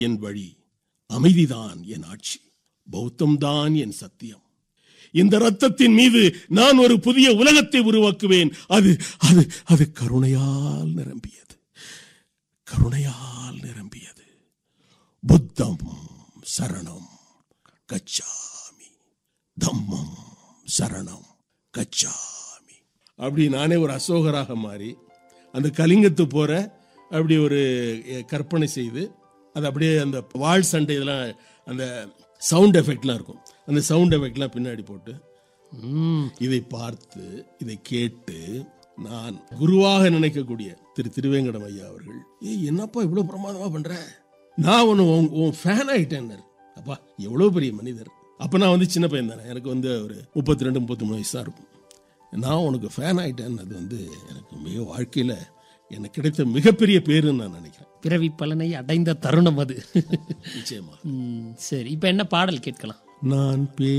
என் வழி அமைதிதான் என் ஆட்சி பௌத்தம்தான் என் சத்தியம் இந்த ரத்தத்தின் மீது நான் ஒரு புதிய உலகத்தை உருவாக்குவேன் அது அது அது கருணையால் நிரம்பியது கருணையால் நிரம்பியது புத்தம் சரணம் கச்சாமி தம்மம் சரணம் கச்சாமி அப்படி நானே ஒரு அசோகராக மாறி அந்த கலிங்கத்து போற அப்படி ஒரு அஹ், கற்பனை செய்து அது அப்படியே அந்த வாழ் சண்டை இதெல்லாம் அந்த சவுண்ட் எஃபெக்ட்லாம் இருக்கும் அந்த சவுண்ட் எஃபெக்ட்லாம் பின்னாடி போட்டு ம், இதை பார்த்து இதை கேட்டு நான் குருவாக நினைக்கக்கூடிய திரு திருவேங்கடம் ஐயா அவர்கள் ஏய் என்னப்பா இவ்வளவு பிரமாதமா பண்ற நான் ஒன்று உன் ஃபேன் ஆயிட்டேன் அப்பா எவ்வளவு பெரிய மனிதர் அப்ப நான் வந்து சின்ன பையன் தானே எனக்கு வந்து ஒரு முப்பத்தி ரெண்டு முப்பத்தி மூணு வயசு தான் இருக்கும் நான் உனக்கு ஃபேன் ஆயிட்டேன்னு அது வந்து எனக்கு மிக வாழ்க்கையில எனக்கு கிடைத்த மிகப்பெரிய பேருன்னு நான் நினைக்கிறேன் பிறவி பலனை அடைந்த தருணம் அது நிச்சயமா ம், சரி இப்போ என்ன பாடல் கேட்கலாம் நான் பே